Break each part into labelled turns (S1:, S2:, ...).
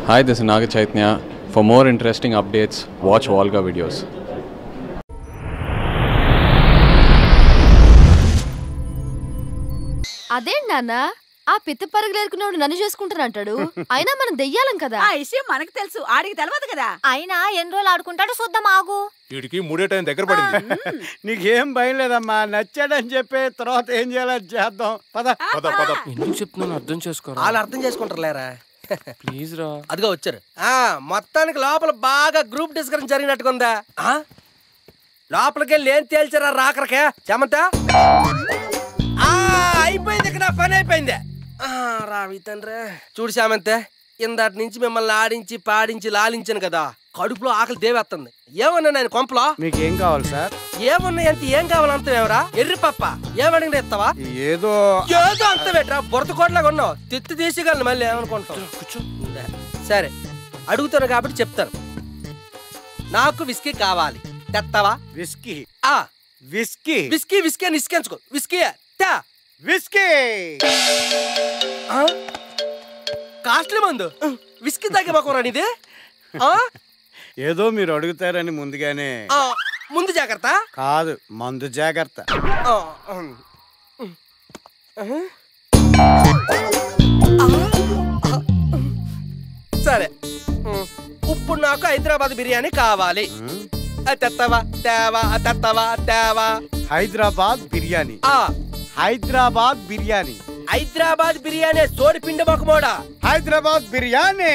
S1: Hi, this is Naga Chaitanya. For more interesting updates, watch Volga videos.
S2: అదేంటి నాన్న ఆ పిత్త పరుగులేరుకున్నాడు నన్ను చేసుకుంటానంటాడు అయినా మనం దెయ్యాలం కదా
S3: ఆ విషయం మనకు తెలుసు ఆడికి తెలియదు కదా
S4: అయినా ఎన్ని రోజులు ఆడుకుంటాడో చూద్దాం ఆగు
S5: వీడికి మూడే టైం దగ్గర పడింది
S6: నీకేం భయం లేదమ్మా నచ్చాడని చెప్పి తర్వాత ఏం చేయాలో అది చేద్దాం పద
S5: పద పద
S7: ఎందుకు చెప్తున్నాను అర్థం చేసుకోరా
S8: వాళ్ళు అర్థం చేసుకుంటారు లేరా
S7: ప్లీజ్ రా
S8: అదిగో వచ్చారు ఆ మొత్తానికి లోపల బాగా గ్రూప్ డిస్కషన్ జరిగినట్టుకుందా ఆ? లోపలికి వెళ్ళి ఏం తేల్చారా రాకరకే చెమట ఆ, అయిపోయింది ఇక్కడ నా పని అయిపోయింది ఆ, రావి తండ్రి చూడు శామంతే ఇందాటి నుంచి మిమ్మల్ని ఆడించి పాడించి లాలించాను కదా కడుపులో ఆకలి దేవేస్తుంది ఏమన్నా నేను కొంపలో
S6: మీకేం కావాలి సార్
S8: ఏమున్నాయి అంటే ఏం కావాలంత ఏమరా ఎర్రి పప్ప ఏమడిగిన ఇస్తావా
S6: ఏదో
S8: ఏదో అంత పెట్టరా బురద కోట్లాగా ఉన్నావు తిత్తి తీసేయగలను మళ్ళీ ఏమనుకుంటావు సరే అడుగుతాను కాబట్టి చెప్తాను నాకు విస్కీ కావాలి తెస్తావా
S6: విస్కీ
S8: ఆ
S6: విస్కీ
S8: విస్కీ విస్కీ అని ఇసుకెంచుకో విస్కీ తా
S6: విస్కీ
S8: ఆ? కాస్ట్లీ మందు విస్కీ తాగే మాకు ఇది ఆ?
S6: ఏదో మీరు అడుగుతారని ముందుగానే
S8: ఆ, ముందు జాగ్రత్త
S6: కాదు మందు జాగ్రత్త
S8: ఆ, ఉమ్. ఉమ్. ఆ, సరే ఉమ్. ఇప్పుడు నాకు హైదరాబాద్ బిర్యానీ కావాలి అది తెస్తావా తేవా అది తెస్తావా తేవా
S6: హైదరాబాద్ బిర్యానీ
S8: ఆ
S6: హైదరాబాద్ బిర్యానీ
S8: హైదరాబాద్ బిర్యానీ సోడి పిండి మొక్కమోడా
S6: హైదరాబాద్ బిర్యానీ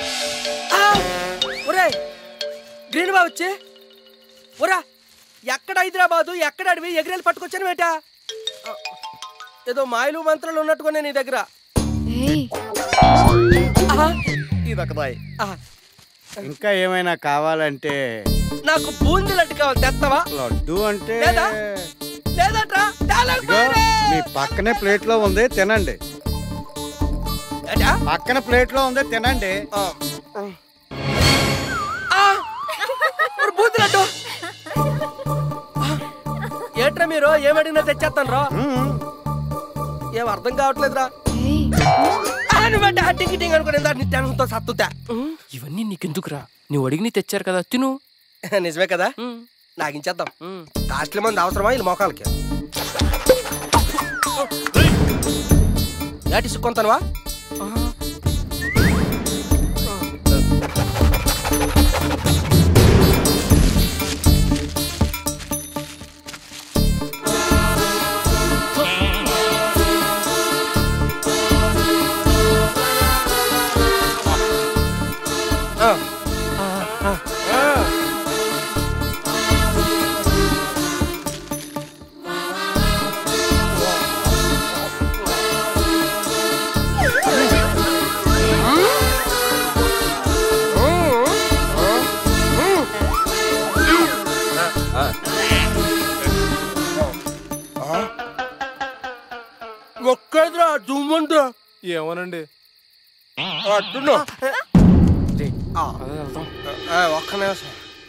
S8: ఒరే గ్రీన్ బాబు వచ్చి ఒరా ఎక్కడ హైదరాబాదు ఎక్కడ అడివి ఎగిరేలు పట్టుకొచ్చాను బేటా ఆ, ఏదో మాయలు మంత్రాలు ఉన్నట్టుకునే నీ దగ్గర
S2: ఏయ్,
S8: ఆహా, ఇదొకదాయి ఆహా,
S6: ఇంకా ఏమైనా కావాలంటే
S8: నాకు బూందీ లడ్డు కావాలి తెస్తావా
S6: లడ్డు అంటే
S8: లేదా? లేదట్రా
S6: ఇదిగో,
S8: తేలేకపోయానే.
S6: మీ పక్కనే ప్లేట్ లో ఉంది తినండి
S8: ఏటా?
S6: పక్కన ప్లేట్ లో ఉంది తినండి
S8: ఆ, ఆ, మరి బూందీ లడ్డు ఆ, ఏట్రా మీరు ఏమడిగినా తెచ్చేస్తాను రా
S6: మ్మ్.
S8: ఏం అర్థం కావట్లేదురా
S2: ఏయ్,
S8: అనుబట్టి టింగ్ టింగ్ అనుకుని దాన్ని టెన్షన్తో సత్తుతా
S7: ఇవన్నీ నీకెందుకురా నువ్వు అడిగిని తెచ్చారు కదా తిను
S8: నిజమే కదా
S7: ఉమ్,
S8: నాగించేద్దాం
S7: ఉమ్.
S8: కాస్ట్లీ మంది అవసరమా వీళ్ళ మోకాలకి ఏటి సుక్కొంతనవా ఒక్కదిరా దుమ్మంతా
S5: ఏమోనండి
S8: అడ్డును
S7: అదే వెళ్దాం
S8: ఒక్క నిమిషం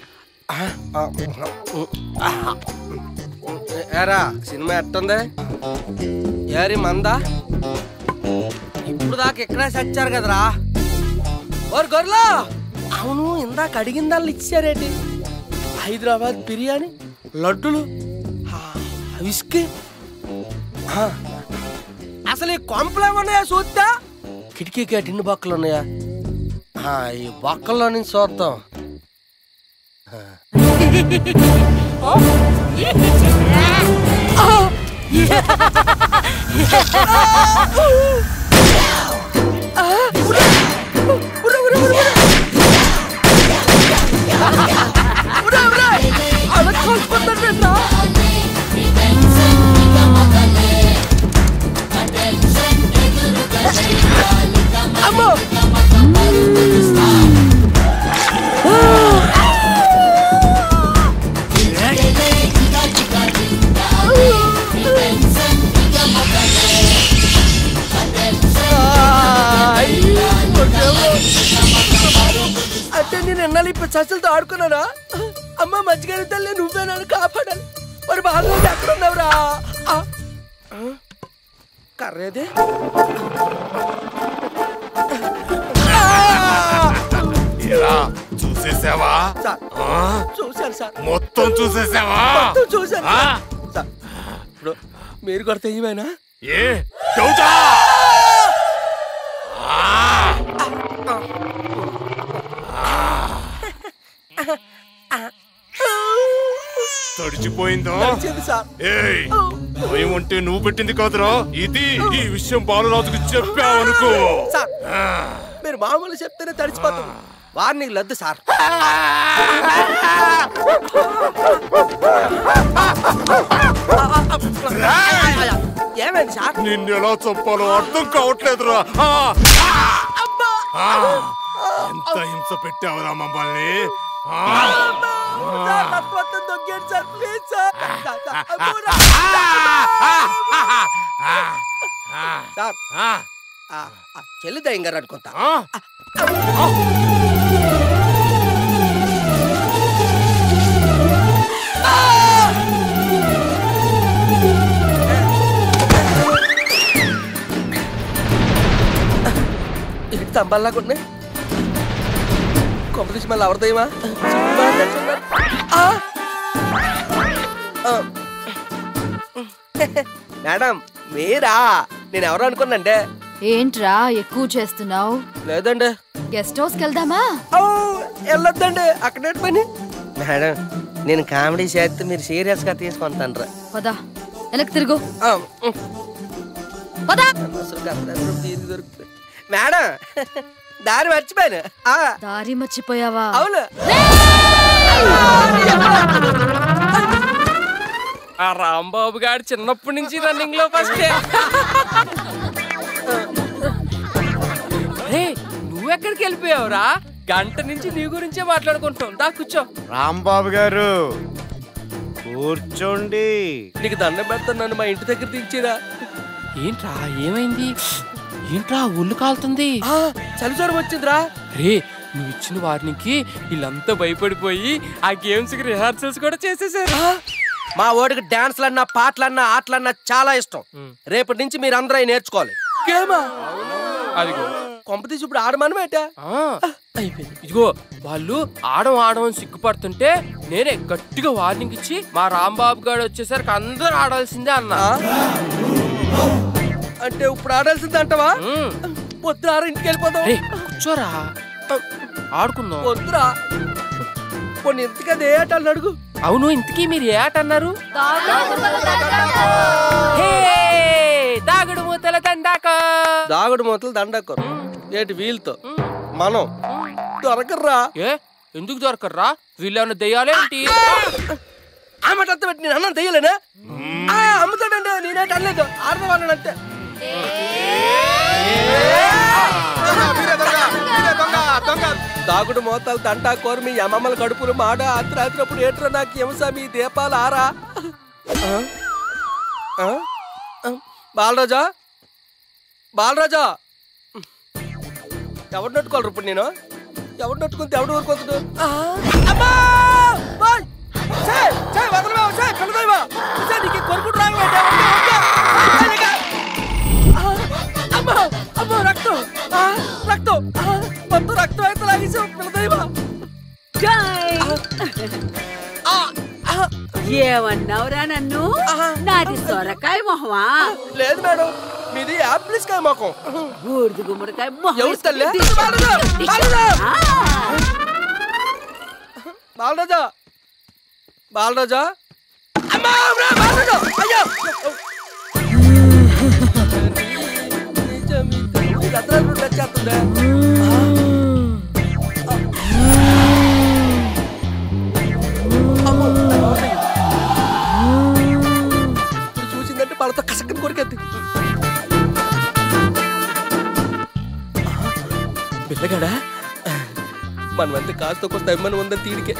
S8: ఏరా సినిమా ఎట్టుంది ఏరి మందా ఇప్పుడు దాకా ఇక్కడే సచ్చారు కదరా ఓరు గొర్రెలు అవును ఇందాక అడిగిన దాన్ని ఇచ్చారేంటి హైదరాబాద్ బిర్యానీ లడ్డులు ఆ, విస్కీ ఆ, అసలు ఈ కొంపలు ఏమన్నాయా చూద్దా కిటికీకి ఆ టిన్ను బొక్కలు ఉన్నాయా ఆ, ఈ బొక్కల్లో నుంచి చూద్దాం అంటే నేను ఎన్నాళ్ళు ఇప్పుడు చచ్చులతో ఆడుకున్నానా అమ్మ మజ్జిగ తల్లి నువ్వే నన్ను కాపాడాలి మరి బాగా ఎక్కడ ఉన్నావురా ఆ, ఆ, కర్రేది ఆ!
S5: చూసావా
S8: సార్
S5: ఆ?
S8: చూశాను సార్
S5: మొత్తం చూసేసావా
S8: మొత్తం చూశాను
S5: ఆ?
S8: సార్ ఇప్పుడు మీరు కొడితే ఏమైనా
S5: ఏ చెబుతా తడిచిపోయిందో
S8: నడిచింది సార్
S5: ఏయ్ భయం అంటే నువ్వు పెట్టింది కాదురా ఇది ఈ విషయం బాలరాజుకి చెప్పావనుకో
S8: సార్ మీరు మామూలు చెప్తేనే తడిచిపోతుంది వార్నింగ్ లద్దు సార్ ఏమైంది సార్
S5: నిన్ను ఎలా చెప్పాలో అర్థం కావట్లేదురా ఆ! ఆ! ఎంత హింస పెట్టావురా మమ్మల్ని ఆ!
S8: సార్, నాకు మొత్తం దొంగేయండి sir please sir sir, sir, అమ్మో, నా- సార్
S5: ఆ!
S8: ఆ, ఆ, చెల్లి దయ్యం గారు అనుకుంటా
S5: ఆ!
S8: ఇటు తంబాల్లాగా ఉన్నాయి కొంపదీసి మళ్ళీ ఎవరి దయ్యమా ఆ! ఆ. మేడం మీరా నేను ఎవరు అనుకున్నాంటే
S2: ఏంట్రా ఎక్కువ చేస్తున్నావు
S8: లేదండి
S2: గెస్ట్ హౌస్ కి వెళ్దామా
S8: ఔ, వెళ్ళొద్దండి అక్కడే పని మేడం నేను కామెడీ చేస్తే మీరు సీరియస్ గా తీసుకుంటాను
S2: పదా వెనక్కి తిరుగు పదా
S8: మేడం దారి మర్చిపోయాను ఆ,
S2: దారి మర్చిపోయావా
S8: అవును
S7: ఆ రాంబాబు గారు చిన్నప్పటి నుంచి రన్నింగ్ లో ఫస్ట్ రే నువ్వెక్కడికి వెళ్ళిపోయావురా గంట నుంచి నీ గురించే మాట్లాడుకుంటున్నాం దా కూర్చో
S6: రాంబాబు గారు కూర్చోండి
S8: నీకు దండం పెడతాను నన్ను మా ఇంటి దగ్గర దించిరా
S7: ఏంట్రా ఏమైంది ఏంట్రా ఒళ్ళు కాలుతుంది
S8: ఆ, చలి జ్వరం వచ్చిందిరా
S7: రే నువ్వు ఇచ్చిన వార్నింగ్కి వీళ్ళంతా భయపడిపోయి ఆ గేమ్స్ కి రిహార్సల్స్ కూడా చేసేసారు
S8: ఆ, మా ఓడికి డాన్స్లన్నా పాటలన్నా ఆటలన్నా చాలా ఇష్టం రేపటి నుంచి మీరు అందరూ అవి నేర్చుకోవాలి గేమా
S7: అదిగో
S8: కొంపతీసి ఇప్పుడు ఆడమని పెట్టా
S7: ఆ, అయిపోయింది ఇదిగో వాళ్ళు ఆడం ఆడం అని సిగ్గుపడుతుంటే నేనే గట్టిగా వార్నింగ్ ఇచ్చి మా రాంబాబు గారు వచ్చేసరికి అందరూ ఆడాల్సిందే అన్నా
S8: అంటే ఇప్పుడు ఆడాల్సింది అంటవా
S7: ఉమ్.
S8: వద్దురా ఇంటికి వెళ్ళిపోదాం
S7: రే కూర్చోరా ఆడుకుందాం
S8: వద్దురా కొన్ని ఇంతకది ఏ ఆటలు అడుగు
S7: అవును ఇంతకీ మీరు ఏ ఆట అన్నారు హే, దాగుడు మూతల దండాక
S8: దాగుడు మూతలు దండక్కరు ఏటి వీలుతో మనం దొరకర్రా
S7: ఏ ఎందుకు దొరకర్రా వీళ్ళేమన్నా దెయ్యాలేంటి
S8: ఆమె అత్త పెట్టి నేను అన్నం తెయ్యలేనా ఆ, అమ్ముతాడండి నేనేటి అనలేదు ఆడవాళ్ళని అంతే దాగుడు మోతాలు దంటా కోరు మీ అమ్మమ్మల కడుపులు మాడ అర్ధరాత్రినప్పుడు ఏట్రా నాకు ఎంసా మీ దీపాలు ఆరా ఆ? ఆ? ఆ? బాలరాజా బాలరాజా ఎవరు నట్టుకోవాలి ఇప్పుడు నేను ఎవరు నట్టుకుంటే ఎవడు ఊరుకోతుడు అమ్మా ఓయ్! చేయ్! చేయ్, వదలవా? చేయ్, పిల్లదానివా? చేయ్, నీకు ఈ కొరుకుడు రాంగేంటి? వద్దు, వద్దు. చేయ్, నీకు. ఆ, అమ్మా! అమ్మా, రక్తం ఆ, రక్తం ఆ, మొత్తం రక్తం అయితే లాగేసావు పిల్లదానివా ఆ, ఆ,
S3: ఏమన్నావురా నన్ను
S8: ఆహా.
S3: నాది సొరకాయ మొహమా
S8: లేదు మేడం మీది యాప్లిస్ కాయ మొఖం
S3: బూడిద గుమ్మడికాయ మొహం
S8: ఎవరు తల్లి?
S3: వేసుకుని
S8: బాలరాజా!
S3: దిష్టి-
S8: బాలరాజా!
S3: ఆ,
S8: బాలరాజా బాలరాజా అమ్మా అమ్మా, బాలరాజా అయ్యో వచ్చేస్తుందే చూసిందంటే వాళ్ళతో కసక్కని కొరికేద్ది పిల్లగాడా మనమంతా కాస్త కొంత ఇమ్మని ఉందని తీరికే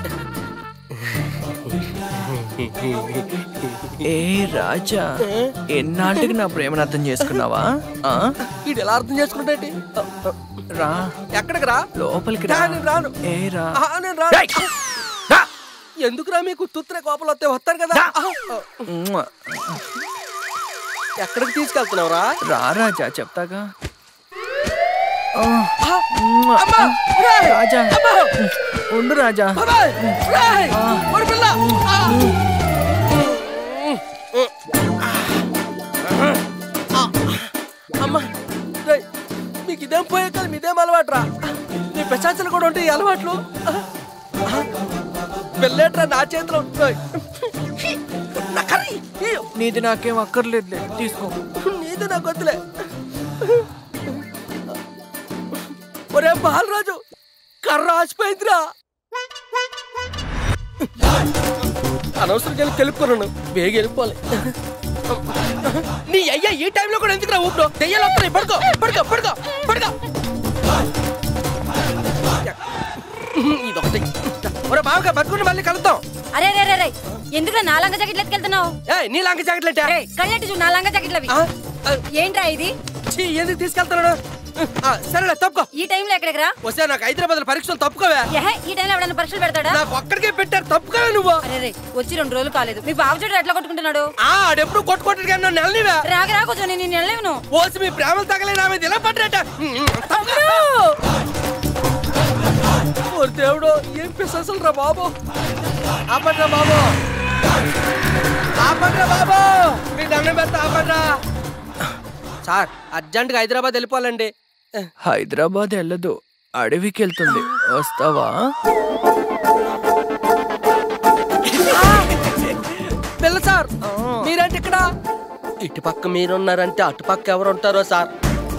S9: ఏ రాజా ఎన్నాళ్ళకి నా ప్రేమను అర్థం చేసుకున్నావా ఆ?
S8: వీడు ఎలా అర్థం చేసుకుంటాటి
S9: రా
S8: ఎక్కడికి రా
S9: లోపలికి
S8: రా,
S9: రా
S8: నేను రాను
S9: ఏ రా
S8: ఆహా, నేను రాను ఎందుకురా మీకు తుత్రే కోపలు వస్తే వస్తారు కదా ఆహా.
S9: ఉమ్మ.
S8: ఎక్కడికి తీసుకెళ్తున్నావురా
S9: రా రాజా చెప్తాగా
S8: అమ్మా ఒరేయ్!
S9: రాజా
S8: అమ్మా!
S9: ఉండు రాజా
S8: బాబాయ్! ఒరేయ్! ఒరి పిల్ల! ఆ! ఆ! అమ్మా రేయ్, మీకు ఇదేం పోయే కదా మీదేం అలవాటురా నీ పెశాచలు కూడా ఉంటాయి ఈ అలవాట్లు వెళ్ళేట్రా నా చేతిలో రేయ్. నా కర్రీ! ఇయ్యో.
S9: నీది నాకేం అక్కర్లేదులే తీసుకో
S8: నీది నాకు వద్దులే ఒరే బాలరాజు కర్ర ఆసిపోయిందిరా అనవసరం వెళ్ళి తెలుపుకున్నాను వేగి వెళ్ళిపోవాలి నీ అయ్యా ఈ టైంలో కూడా ఎందుకురా ఊపిడు దెయ్యాలు వస్తున్నాయి పడుకో పడుకో పడుకో పడుకో ఇదొకటి ఒరే బావగా బతుకుని మళ్ళీ కలుద్దాం
S4: అరే రే రే రే ఎందుకు నా లంగా జాకెట్లు ఎత్తుకెళ్తున్నావు
S8: ఏ నీ లంక జాకెట్లేటా
S4: రే కళ్ళెట్టి చూడు నా లంగా జాకెట్లు అవి
S8: ఆ? ఆ,
S4: ఏంట్రా ఇది
S8: ఛీ, ఎందుకు తీసుకెళ్తున్నాడు ఆ, సరేలే తప్పుకో
S4: ఈ టైంలో ఎక్కడికి రా
S8: వస్తే నాకు హైదరాబాద్ పరీక్షలు తప్పుకోవే
S4: ఏహే ఈ టైంలో ఎవడన్నా పరీక్షలు పెడతాడా
S8: నాకు ఒక్కడికే పెట్టారు తప్పుకోవే నువ్వు
S4: అరే రే వచ్చి రెండు రోజులు కాలేదు మీ బాబు చూడు ఎట్లా కొట్టుకుంటున్నాడు
S8: ఆ ఆడెప్పుడు కొట్టుకుంటాడు కానీ నన్ను నెలనివే
S4: రాగ రా కొంచెం నేను వెళ్ళలేను
S8: ఓసి మీ ప్రేమలు తగలే నా మీద ఇలా పడ్డట ఓ దేవుడు ఏం పిసలు రా బాబు ఆపడ్రా బాబు ఆపడ్రా బాబు మీ దండం పెడతా ఆపడ్రా సార్ అర్జెంట్గా హైదరాబాద్ వెళ్ళిపోవాలండి
S9: హైదరాబాద్ వెళ్ళదు అడవికి వెళ్తుంది వస్తావా
S8: పిల్ల సార్ మీరేంటి ఇక్కడ ఇటు పక్క మీరున్నారంటే అటు పక్క ఎవరు ఉంటారో సార్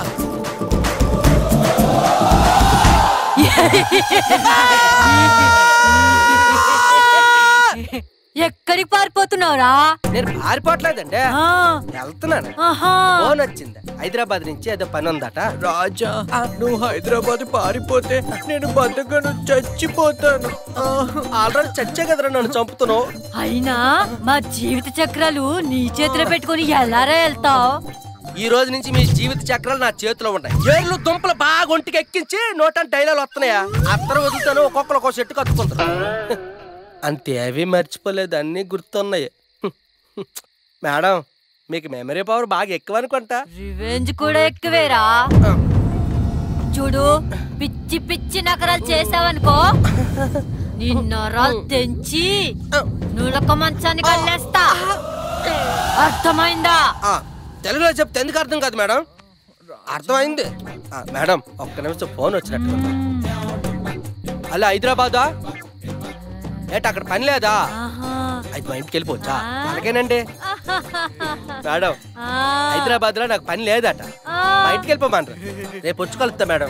S4: ఎక్కడికి పారిపోతున్నావురా
S8: నేను పారిపోవట్లేదండి వెళ్తున్నాను ఫోన్ వచ్చింది హైదరాబాద్ నుంచి ఏదో పని ఉందట
S9: రాజా నువ్వు హైదరాబాద్ పారిపోతే నేను బతకను చచ్చిపోతాను ఆ,
S8: ఆల్రెడీ చచ్చే కదరా నన్ను చంపుతున్నావు
S4: అయినా మా జీవిత చక్రాలు నీ చేతిలో పెట్టుకుని ఎలారా వెళ్తావు
S8: ఈ రోజు నుంచి మీ జీవిత చక్రాలు నా చేతిలో ఉన్నాయి ఏర్లు దుంపలు బాగా ఒంటికి ఎక్కించి నోటని డైలాలు వస్తున్నాయా అత్తరు వదులుతాను ఒక్కొక్కరు ఒక్కో చెట్టు కత్తుకుంటారు అంతే అవి మర్చిపోలేదు అన్నీ గుర్తున్నాయి మేడం మీకు మెమరీ పవర్ బాగా ఎక్కువ అనుకుంటా
S4: రివెంజ్ కూడా ఎక్కువేరా చూడు పిచ్చి పిచ్చి నకరాలు చేసావనుకో నిన్నరాలు తెంచి నులక మంచాన్ని కల్లేస్తా అర్థమైందా
S8: ఆ, తెలుగులో చెప్తే ఎందుకు అర్థం కాదు మేడం అర్థమైంది ఆ, మేడం ఒక్క నిమిషం ఫోన్ వచ్చినట్టు హలో హైదరాబాదా ఏట అక్కడ పని లేదా
S4: ఆహా.
S8: అయితే మా ఇంటికి వెళ్ళిపోవచ్చా అలాగేనండి మేడం
S4: ఆ,
S8: హైదరాబాద్ లో నాకు పని లేదట
S4: ఆ.
S8: మా ఇంటికి వెళ్ళిపోమన్నారు రేపు వచ్చి కలుస్తా మేడం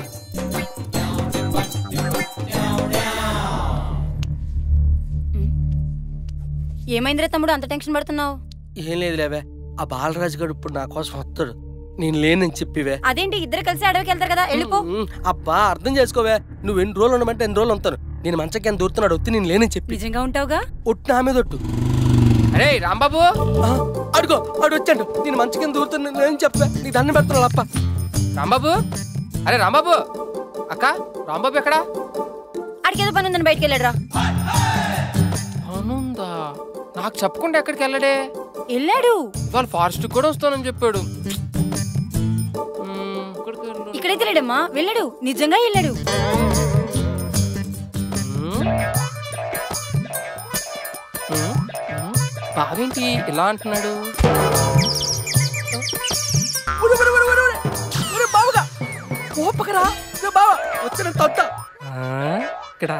S4: ఏమైందిరా తమ్ముడు అంత టెన్షన్ పడుతున్నావు
S8: ఏం లేదు లేవే ఆ బాలరాజు గారు ఇప్పుడు నా కోసం వస్తాడు నేను లేనని చెప్పివే
S4: అదేంటి ఇద్దరు కలిసి అడవికి వెళ్తారు కదా వెళ్ళిపో
S8: ఉమ్, అబ్బా అర్థం చేసుకోవే నువ్వు ఎన్ని రోజులు ఉండమంటే ఎన్ని రోజులు ఉంటాను నేను మంచకి ఎంత దూరుతున్నాడు వస్తే నేను లేనని చెప్పి
S4: నిజంగా ఉంటావుగా
S8: ఒట్టు నా మీద ఒట్టు
S7: అరే రాంబాబు
S8: ఆ, అడుగో అడు వచ్చాడు నేను మంచి కింద దూరుతున్నా నేను చెప్పా నీకు దండం పెడుతున్నాడు అప్ప
S7: రాంబాబు అరే రాంబాబు అక్క రాంబాబు ఎక్కడా
S4: అడిగేదో పని ఉందని బయటికి వెళ్ళాడురా
S7: పనుందా నాకు చెప్పకుండా ఎక్కడికి వెళ్ళడే
S4: వెళ్ళాడు
S7: వాళ్ళు ఫారెస్ట్ కూడా వస్తానని చెప్పాడు మ్మ్, ఎక్కడికి వెళ్ళాడు?
S4: ఇక్కడైతే లేడమ్మా వెళ్ళాడు నిజంగా వెళ్ళాడు
S7: మ్మ్. మ్మ్, మ్మ్. బావేంటి ఇలా అంటున్నాడు
S8: ఒరే, ఒరే, ఒరే, ఒరే, ఒరే. ఒరే, బావగా ఓపకరా ఒరే, బావ వచ్చిన తొట్ట
S7: ఆ, ఇక్కడ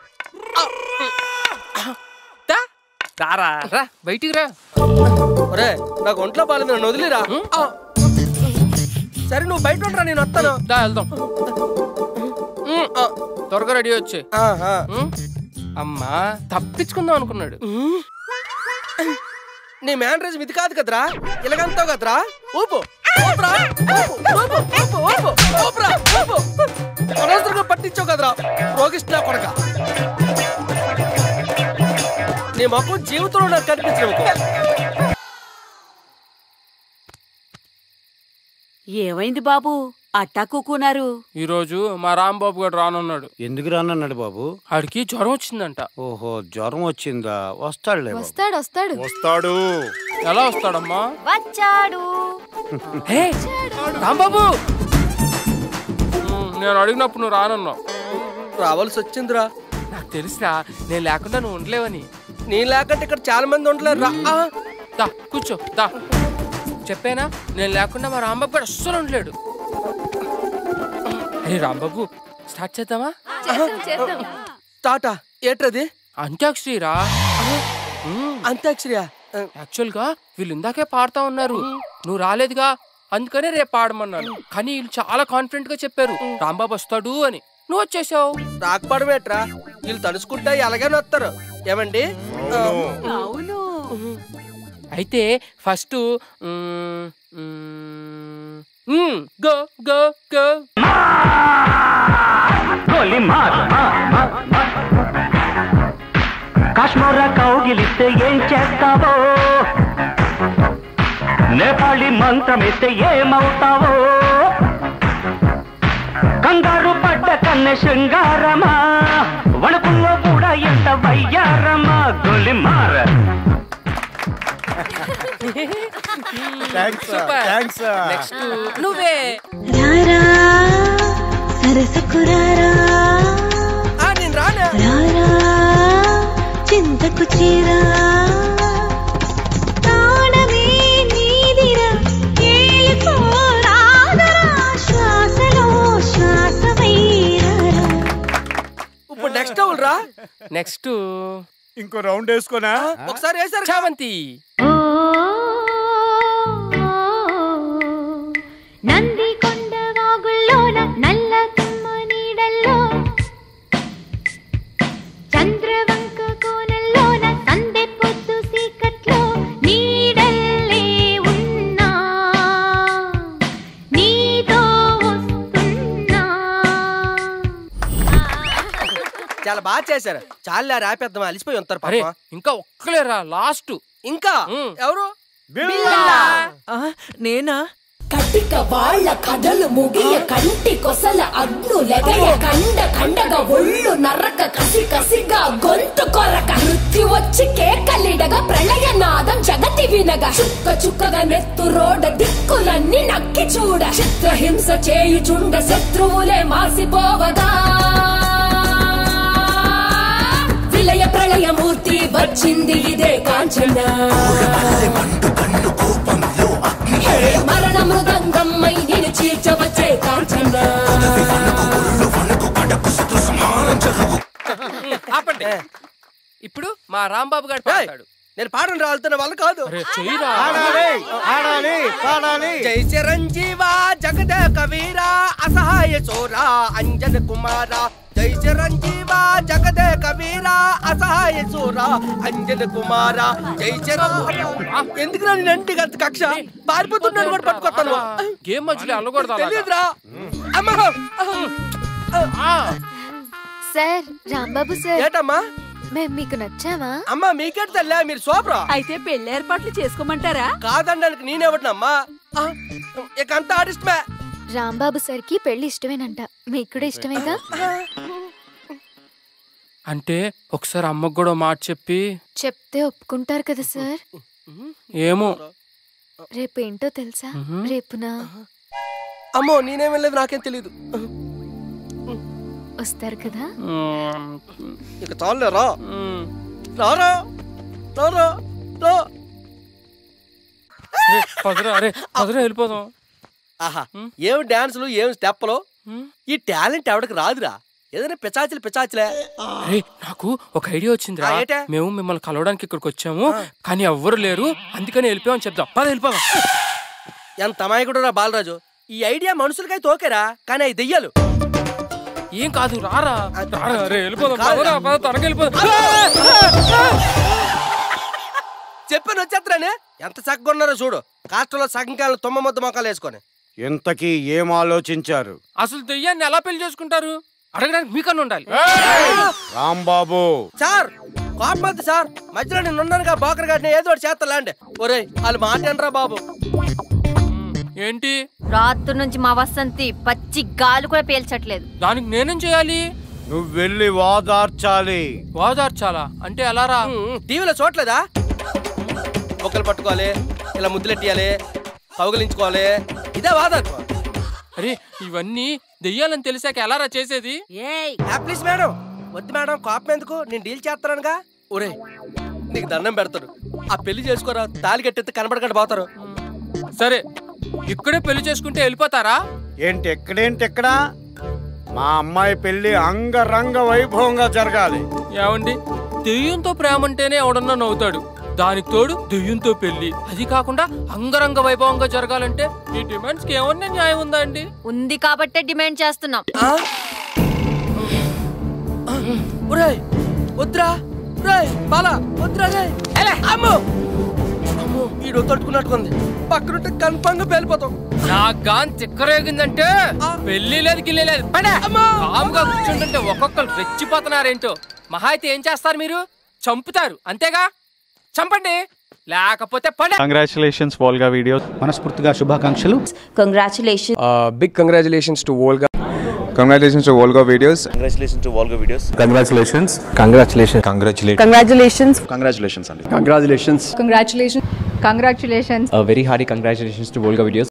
S7: దా, రారా రా బయటికి రా
S8: ఒరే నాకు ఒంట్లో బాగాలేదు నన్ను వదిలిరా ఆ. సరే నువ్వు బయట ఉండరా నేను వస్తాను
S7: దా వెళ్దాం మ్మ్, ఆ, త్వరగా రెడీ వచ్చే
S8: ఆహా.
S7: అమ్మా తప్పించుకుందాం అనుకున్నాడు
S8: ఉమ్. నీ మ్యానరేజ్ ఇది కాదు కదరా ఇలాగంతావు కదరా ఊపు ఊపురా, ఊపు, ఊపు, ఊపు, ఊపు, ఊపురా, ఊపు. అనవసరంగా పట్టించావు కదరా రోగిష్ట కొడక నీ మొక్కం జీవితంలో నాకు కనిపించవు
S3: ఏమైంది బాబు అట్టా కూకున్నారు
S7: ఈ రోజు మా రాంబాబు గారు రానున్నాడు
S6: ఎందుకు రానన్నాడు బాబు
S7: ఆడికి జ్వరం వచ్చిందంట
S6: ఓహో జ్వరం వచ్చిందా వస్తాడులే బాబు.
S2: వస్తాడు వస్తాడు
S5: వస్తాడు
S7: ఎలా వస్తాడమ్మా
S4: వచ్చాడు
S7: హే రాంబాబు మ్మ్, నేను అడిగినప్పుడు నువ్వు రానన్నావు
S8: రావాల్సి వచ్చిందిరా
S7: నాకు తెలుసురా నేను లేకుండా నువ్వు ఉండలేవని
S8: నీ లేకంటే ఇక్కడ చాలా మంది ఉండలేరు రా ఆ,
S7: దా కూర్చో దా చెప్పానా నేను లేకుండా మా రాంబాబు కూడా అస్సలు ఉండలేడు అరే రాంబాబు స్టార్ట్ చేద్దామా
S8: టాటా ఏట్రది
S7: అంత్యాక్షరిరా
S8: అంత్యాక్షరియా ఆ,
S7: యాక్చువల్గా వీళ్ళు ఇందాకే పాడుతా ఉన్నారు నువ్వు రాలేదుగా అందుకనే రేపు పాడమన్నాను కానీ వీళ్ళు చాలా కాన్ఫిడెంట్ గా చెప్పారు రాంబాబు వస్తాడు అని నువ్వు వచ్చేసావు
S8: రాకపోవడమేట్రా వీళ్ళు తలుసుకుంటే ఎలాగైనా వస్తారు ఏమండి ఆ,
S3: అవును
S7: అయితే ఫస్ట్ గో గో గో
S10: కాశ్మీర కౌగిలిస్తే ఏం చేస్తావో నేపాళి మంత్రం ఇస్తే ఏమవుతావో కంగారు పడ్డ కన్నె శృంగారమా వణుకుల్లో కూడా ఎంత వయ్యారమా గొలిమార
S6: థ్యాంక్స్
S7: సూపర్
S6: థ్యాంక్స్
S7: నెక్స్ట్ నువ్వే
S11: రారా సరసకు రారా
S8: ఆ, నేను రానా
S11: రారా చింతకు చీరా ప్రాణమే నీదిరా ఏలుకో రాదరా శ్వాసలో శ్వాసమైరారా
S8: ఇప్పుడు నెక్స్ట్ అవును రా
S7: నెక్స్ట్
S6: ఇంకో రౌండ్ వేసుకోనా
S8: ఒకసారి వేసారు
S7: చామంతి
S11: నంది కొండ వాగుల్లోన నల్ల తుమ్మ నీడల్లో చంద్రవంక కోనల్లోన సందె పొద్దు సీకట్లో నీడల్లే ఉన్నా నీతో వస్తున్నా
S8: చాలా బాగా చేశారు చాలా రాపేద్దాం అలిసిపోయి ఉంటారు
S7: అరే
S8: పాపం
S7: ఇంకా ఒక్కలేరా లాస్ట్
S8: ఇంకా
S7: ఉమ్.
S8: ఎవరు
S9: ఆ, నేనా
S4: కటిక వాళ్ళ కథలు ముగియ కంటి కొసల అగ్ను లెగయ కండ కండగ ఒళ్ళు నరక కసి కసిగా గొంతు కొరక మృత్యు వచ్చి కేకలిడగా ప్రళయ నాదం జగతి వినగా చుక్క చుక్కగా నెత్తు రోడ దిక్కులన్నీ నక్కి చూడ చిత్రహింస చేయుచుండ శత్రువులే మాసిపోవగా విలయ ప్రళయమూర్తి వచ్చింది ఇదే కాంచన హే మరణ మృదంగమ్మై నేను చీల్చవచ్చే కాంచన
S7: ఆపండి ఇప్పుడు మా రాంబాబు గారు
S8: ఏయ్,
S7: పాడతాడు
S8: నేను పాడను రాలుతున్న వాళ్ళు కాదు
S7: అరే చెయ్యరా
S6: ఆడాలి ఆడాలి పాడాలి
S8: జై చిరంజీవ జగద కవీరా అసహాయ చోరా అంజన కుమార జై చిరంజీవ జగద కవీరా అసహాయ చోరా అంజన కుమార జై చిరంజీవ ఎందుకు నేను ఇంటికి అంత కక్ష పారిపోతున్నాను కూడా పట్టుకొస్తాను
S7: గేమ్ మధ్యలో అల్లకూడదు అలాగా.
S8: తెలియదురా అమ్మా
S7: ఆ,
S2: సార్ రాంబాబు సార్
S8: ఏటమ్మా
S2: మేము మీకు నచ్చావా
S8: అమ్మా మీకేట తల్లా మీరు సోపరా
S3: అయితే పెళ్లి ఏర్పాట్లు చేసుకోమంటారా
S8: కాదనడానికి నేనేవటనమ్మా ఇక అంత ఆడిస్టమే
S2: రాంబాబు సార్కి పెళ్లి ఇష్టమేనంట మీకు కూడా ఇష్టమేగా
S7: అంటే ఒకసారి అమ్మకు కూడా ఓ మాట చెప్పి
S2: చెప్తే ఒప్పుకుంటారు కదా సార్
S7: ఏమో
S2: రేపు ఏంటో తెలుసా
S7: మ్మ్.
S2: రేపున
S8: అమ్మో నేనేం వెళ్ళలేదు నాకేం తెలియదు
S2: వస్తారు కదా
S7: మ్మ్.
S8: ఇక చాలులే రా
S7: మ్మ్.
S8: రారా రారా రా
S7: అరే, పదరా అరే పదరా వెళ్ళిపోదాం
S8: ఆహా ఏం డాన్సులు ఏం స్టెప్పులు
S7: మ్మ్.
S8: ఈ టాలెంట్ ఎవడికి రాదురా ఏదైనా పిచాచులు పిచాచులే
S7: అరే నాకు ఒక ఐడియా వచ్చిందిరా
S8: ఆ, ఏంటే?
S7: మేము మిమ్మల్ని కలవడానికి ఇక్కడికి వచ్చాము కానీ ఎవ్వరు లేరు అందుకని వెళ్ళిపోయామని చెప్దాం పద వెళ్ళిపోదాం
S8: ఎంత అమాయకుడు రా బాలరాజు ఈ ఐడియా మనుషులకైతే ఓకేరా కానీ అవి దెయ్యాలు
S7: ఏం కాదు రారా రారా, అరే వెళ్ళిపోదాం
S8: కాదురా.
S7: పదరా, పద త్వరగా వెళ్ళిపోదాం
S8: చెప్పాను వచ్చేత్తరానే ఎంత చక్కగా ఉన్నారో చూడు కాస్టలో సగం కాలం తొమ్మ ముద్ద మొక్కలు వేసుకొని
S6: ఇంతకీ ఏం ఆలోచించారు
S7: అసలు దెయ్యాన్ని ఎలా పెళ్లి చేసుకుంటారు అడగడానికి మీకన్నా ఉండాలి
S6: రాంబాబు
S8: సార్ కోపమద్దు సార్ మధ్యలో నేను ఉన్నానుగా బోకర్ గారిని ఏదో ఒకటి చేస్తాలాండి ఒరే వాళ్ళు మాట్లాడరా బాబు
S7: ఏంటి
S4: రాత్రి నుంచి మా వసంతి పచ్చి గాలి కూడా పీల్చట్లేదు
S7: దానికి నేనేం చేయాలి
S6: నువ్వు వెళ్ళి వాదార్చాలి
S7: వాదార్చాలా అంటే ఎలా రా
S8: ఉమ్, టీవీలో చూడలేదా బొక్కలు పట్టుకోవాలి ఇలా ముద్దులెట్టియాలి కౌగిలించుకోవాలి ఇదే వాదార్పు
S7: అరే ఇవన్నీ దెయ్యాలని తెలిసాక ఎలారా చేసేది
S3: ఏయ్
S8: ప్లీజ్ మేడం వద్దు మేడం కోపం ఎందుకు నేను డీల్ చేస్తానుగా ఒరే నీకు దండం పెడతాడు ఆ పెళ్లి చేసుకోరా తాలి కట్టెత్తి కనబడకుండా పోతారు
S7: సరే ఇక్కడే పెళ్లి చేసుకుంటే వెళ్ళిపోతారా
S6: ఏంటి ఎక్కడేంటి ఎక్కడ మా అమ్మాయి పెళ్లి అంగరంగ వైభవంగా జరగాలి
S7: ఏమండి దెయ్యంతో ప్రేమ అంటేనే ఎవడన్నా నవ్వుతాడు దానికి తోడు దెయ్యంతో పెళ్లి అది కాకుండా అంగరంగ వైభవంగా జరగాలంటే ఈ డిమాండ్స్ కి ఏమన్నా న్యాయం ఉందా అండి
S2: ఉంది కాబట్టే డిమాండ్ చేస్తున్నాం
S8: ఒరేయ్ వద్దురా రేయ్ బాలా వద్దురా రే అమ్మో అమ్మో ఈడు తట్టుకున్నట్టుకుంది పక్కనుంటే కన్ఫామ్ గా పేలిపోతాం
S7: నా గాన్ చిక్కరేగిందంటే పెళ్లి లేదు గిల్లి లేదు పడే కాముగా కూర్చుంటుంటే ఒక్కొక్కరు రెచ్చిపోతున్నారేంటో మహా అయితే ఏం చేస్తారు మీరు చంపుతారు అంతేగా చంపండి లేకపోతే పడే
S1: కంగ్రాచులేషన్స్ వాల్గా వీడియోస్
S12: మనస్ఫూర్తిగా శుభాకాంక్షలు
S13: congratulation
S14: big congratulations to Volga
S1: congratulations to Volga videos
S12: congratulation to Volga videos
S1: congratulations
S14: congratulation
S1: congratulate
S13: congratulations
S1: congratulations అండి
S14: congratulations
S13: congratulation congratulations
S14: very hearty congratulations to Volga videos